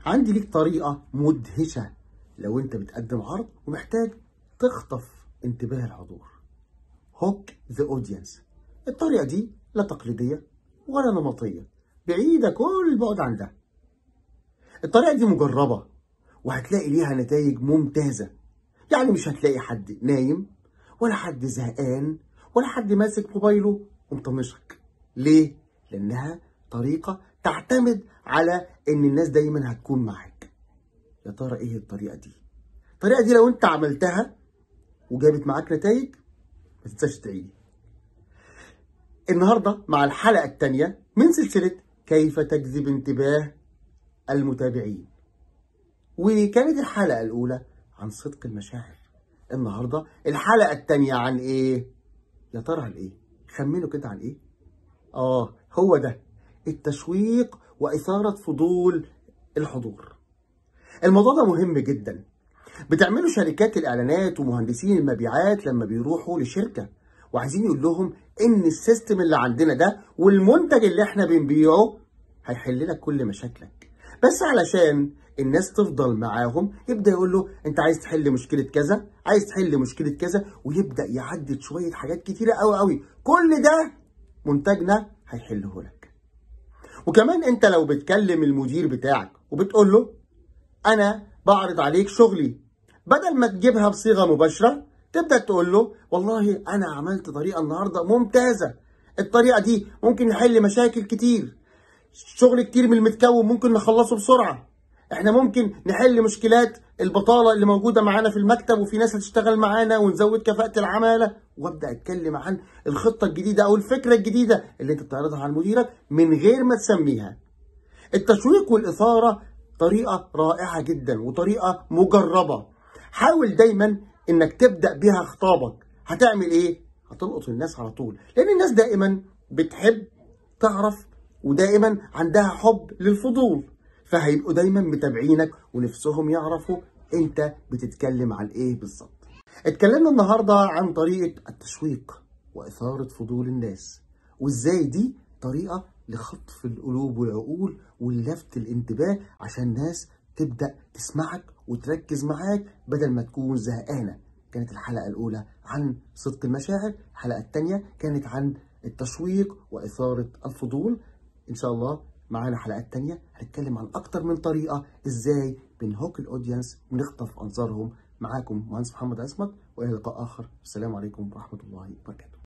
عندي ليك طريقة مدهشة لو انت بتقدم عرض ومحتاج تخطف انتباه الحضور هوك ذا اودينس الطريقة دي لا تقليدية ولا نمطية بعيدة كل البعد عن ده الطريقة دي مجربة وهتلاقي ليها نتائج ممتازة يعني مش هتلاقي حد نايم ولا حد زهقان ولا حد ماسك موبايله ومطنشك ليه؟ لأنها طريقة تعتمد على إن الناس دايما هتكون معاك يا ترى إيه الطريقة دي؟ الطريقة دي لو أنت عملتها وجابت معاك نتائج ما تنساش تعيد النهاردة مع الحلقة الثانية من سلسلة كيف تجذب انتباه المتابعين وكانت الحلقة الأولى عن صدق المشاعر النهاردة الحلقة الثانية عن إيه؟ يا ترى عن إيه؟ خمنوا كده عن إيه؟ آه هو ده التشويق وإثارة فضول الحضور الموضوع ده مهم جدا بتعمله شركات الإعلانات ومهندسين المبيعات لما بيروحوا لشركة وعايزين يقول لهم إن السيستم اللي عندنا ده والمنتج اللي إحنا بنبيعه هيحل لك كل مشاكلك بس علشان الناس تفضل معاهم يبدا يقول له انت عايز تحل مشكله كذا عايز تحل مشكله كذا ويبدا يعدد شويه حاجات كتيره قوي قوي كل ده منتجنا هيحله لك وكمان انت لو بتكلم المدير بتاعك وبتقول له انا بعرض عليك شغلي بدل ما تجيبها بصيغه مباشره تبدا تقول له والله انا عملت طريقه النهارده ممتازه الطريقه دي ممكن نحل مشاكل كتير شغل كتير من المتكون ممكن نخلصه بسرعه احنا ممكن نحل مشكلات البطاله اللي موجوده معانا في المكتب وفي ناس هتشتغل معانا ونزود كفاءه العماله وابدا اتكلم عن الخطه الجديده او الفكره الجديده اللي انت بتعرضها على مديرك من غير ما تسميها التشويق والاثاره طريقه رائعه جدا وطريقه مجربه حاول دايما انك تبدا بيها خطابك هتعمل ايه هتلقط الناس على طول لان الناس دائما بتحب تعرف ودائما عندها حب للفضول فهيبقوا دايما متابعينك ونفسهم يعرفوا انت بتتكلم عن ايه بالظبط اتكلمنا النهارده عن طريقه التشويق واثاره فضول الناس وازاي دي طريقه لخطف القلوب والعقول ولفت الانتباه عشان الناس تبدا تسمعك وتركز معاك بدل ما تكون زهقانه كانت الحلقه الاولى عن صدق المشاعر الحلقه الثانيه كانت عن التشويق واثاره الفضول ان شاء الله معانا حلقات تانية هنتكلم عن أكتر من طريقة إزاي بنهوك الأودينس ونخطف أنظارهم معاكم مهندس محمد عصمت وإلى لقاء آخر السلام عليكم ورحمة الله وبركاته